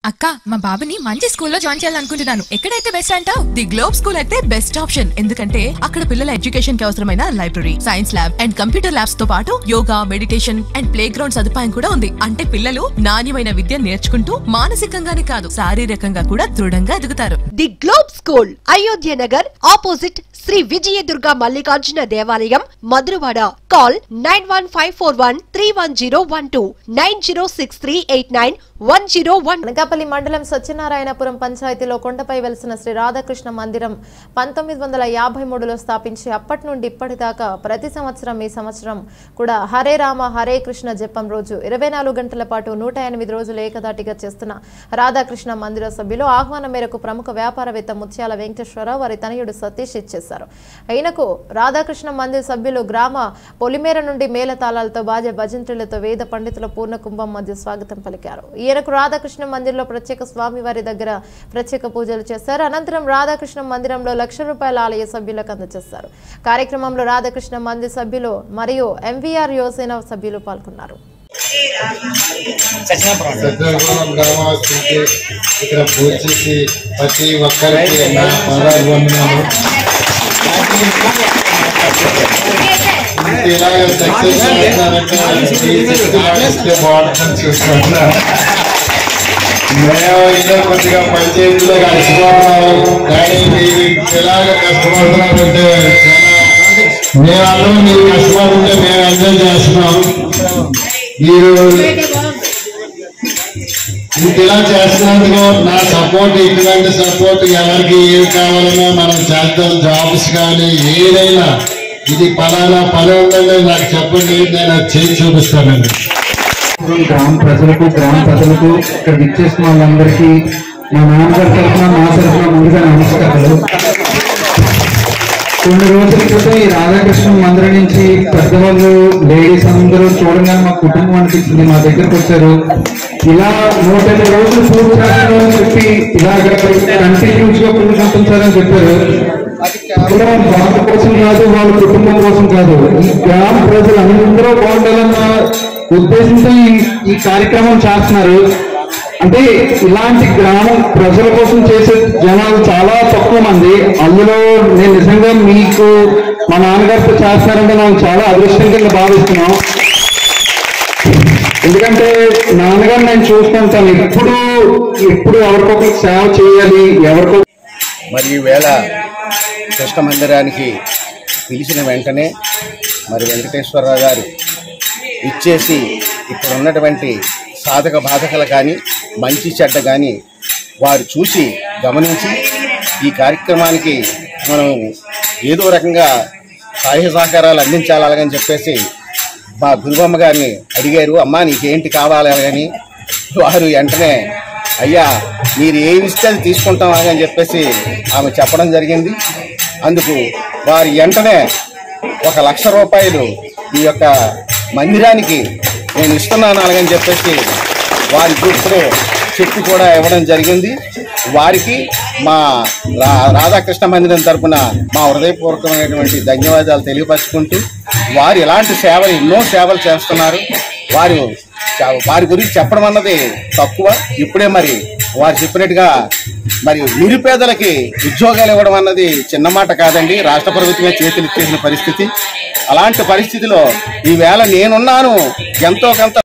అక్క మా బాబుని మంచి స్కూల్లో జాయిన్ చేయాలనుకుంటున్నాను ఎక్కడైతే బెస్ట్ అంటావు ది గ్లోబ్ స్కూల్ అయితే బెస్ట్ ఆప్షన్ ఎందుకంటే అక్కడ పిల్లల ఎడ్యుకేషన్ కి అవసరమైన library science lab and computer labs తో పాటు yoga meditation and play ground సదుపాయం కూడా ఉంది అంటే పిల్లలు నాణ్యమైన విద్య నేర్చుకుంటూ మానసికంగానే కాదు శారీరకంగా కూడా దృఢంగా ఎదుగుతారు the globe school Ayodhya Nagar opposite Shri Vijayadurga Mallikarjuna దేవాలయం Madhurawada call nine one five four one three one zero one two nine zero six three eight nine one zero one Anakapalli మండలం సత్యనారాయణపురం పంచాయతీలో కొండపై వెలిసిన శ్రీ రాధాకృష్ణ మందిరం పంతొమ్మిది వందల యాభై మూడులో స్థాపించి అప్పటి నుండి ఇప్పటిదాకా ప్రతి సంవత్సరం ఈ సంవత్సరం కూడా హరే రామ హరే కృష్ణ జపం రోజు ఇరవై నాలుగు గంటల పాటు నూట ఎనిమిది రోజులు ఏకదాటిగా చేస్తున్న రాధాకృష్ణ మందిర సభ్యులు ఆహ్వానం మేరకు ప్రముఖ వ్యాపారవేత్త ముత్యాల వెంకటేశ్వరరావు వారి తనయుడు సతీష్ ఇచ్చేశారు ఈయనకు రాధాకృష్ణ మందిర సభ్యులు గ్రామ పొలిమేర నుండి మేళతాళాలతో బాజ భజంత్రులతో వేద పండితుల పూర్ణ కుంభం మధ్య స్వాగతం పలికారు ఈయనకు రాధాకృష్ణ మందిరంలో ప్రత్యేక స్వామి వారి దగ్గర ప్రత్యేక పూజలు చేశారు అనంతరం రాధాకృష్ణ మందిరంలో లక్ష రూపాయల ఆలయ సభ్యులకు అందజేశారు కార్యక్రమంలో రాధాకృష్ణ మందిర సభ్యులు మరియు ఎంవీఆర్ యువసేన సభ్యులు పాల్గొన్నారు సత్యనారాయణ గ్రామవాసులకి ఇక్కడ పూజ చేసి ప్రతి ఒక్కరికి నా పాదాభివందనాలు ఇంత ఇలాగ సక్సెస్ చేస్తారంటే ఇస్తే బాగుంటుందని చూస్తున్నా మేము ఇదే కొద్దిగా పంచాయతీలో కలిసిపోతున్నాము కానీ మీరు ఇలాగ కష్టపడుతున్నారంటే చాలా మేమందరం మీరు కష్టపడుతుంటే మేము ఎంజాయ్ చేస్తున్నాం మీరు ఇంత ఇలా చేస్తున్నందుకు నా సపోర్ట్ ఇటువంటి సపోర్ట్ ఎవరికి ఏది కావాలన్నా మనం చేద్దాం జాబ్స్ కానీ ఏదైనా ఇది పలానా పని ఉందని నాకు చెప్పండి నేను అది చేసి చూపిస్తానండి గ్రామ ప్రజలకు గ్రామ ప్రజలకు ఇక్కడ విచ్చేసిన వాళ్ళందరికీ మా నాన్నగారి తరఫున మా తరఫున ముందుగా నమస్కారాలు కొన్ని రోజుల క్రితం ఈ రాధాకృష్ణ మందిరం నుంచి పెద్దవాళ్ళు లేడీస్ అందరూ చూడగానే మా కుటుంబం అనిపించింది మా దగ్గరకు వచ్చారు ఇలా నూట ఎనిమిది రోజులు పూర్తి చేస్తామని చెప్పి ఇలా కంటిన్యూస్ గా పూజ పంపించారని చెప్పారు కేవలం వాళ్ళ కోసం కాదు వాళ్ళ కుటుంబం కోసం కాదు ఈ గ్రామ ప్రజలు అందరూ బాగుండాలన్న ఉద్దేశంతో ఈ ఈ కార్యక్రమం చేస్తున్నారు అంటే ఇలాంటి గ్రామం ప్రజల కోసం చేసే జనాలు చాలా తక్కువ మంది అందులో నేను నిజంగా మీకు మా నాన్నగారితో చేస్తున్నారంటే నాకు చాలా అదృష్టం కింద భావిస్తున్నాం ఎందుకంటే నాన్నగారు నేను చూస్తుంటాను ఎప్పుడు ఎప్పుడు ఎవరికొకరికి సేవ చేయాలి ఎవరికో మరి ఈవేళ కృష్ణ మందిరానికి పిలిచిన వెంటనే మరి వెంకటేశ్వరరావు గారు ఇచ్చేసి ఇక్కడ ఉన్నటువంటి సాధక బాధకలు కానీ మంచి చెడ్డ కానీ వారు చూసి గమనించి ఈ కార్యక్రమానికి మనం ఏదో రకంగా సహాయ సహకారాలు అందించాలి అలాగని చెప్పేసి మా గురువమ్మ గారిని అడిగారు అమ్మా నీకేంటి కావాలి అని వారు వెంటనే అయ్యా మీరు ఏమి ఇస్తే అది తీసుకుంటాం అని చెప్పేసి ఆమె చెప్పడం జరిగింది అందుకు వారి వెంటనే ఒక లక్ష రూపాయలు ఈ యొక్క మందిరానికి నేను ఇస్తున్నాను అలాగని చెప్పేసి వారి గ్రూప్లో చెక్కు కూడా ఇవ్వడం జరిగింది వారికి మా రా రాధాకృష్ణ మందిరం తరపున మా హృదయపూర్వకమైనటువంటి ధన్యవాదాలు తెలియపరుచుకుంటూ వారు ఇలాంటి సేవలు ఎన్నో సేవలు చేస్తున్నారు వారు చ- వారి గురించి చెప్పడం అన్నది తక్కువ ఇప్పుడే మరి వారు చెప్పినట్టుగా మరి నిరుపేదలకి ఉద్యోగాలు ఇవ్వడం అన్నది చిన్న మాట కాదండి రాష్ట్ర ప్రభుత్వమే చేతులు ఇచ్చేసిన పరిస్థితి అలాంటి పరిస్థితిలో ఈవేళ నేనున్నాను ఎంతో కొంత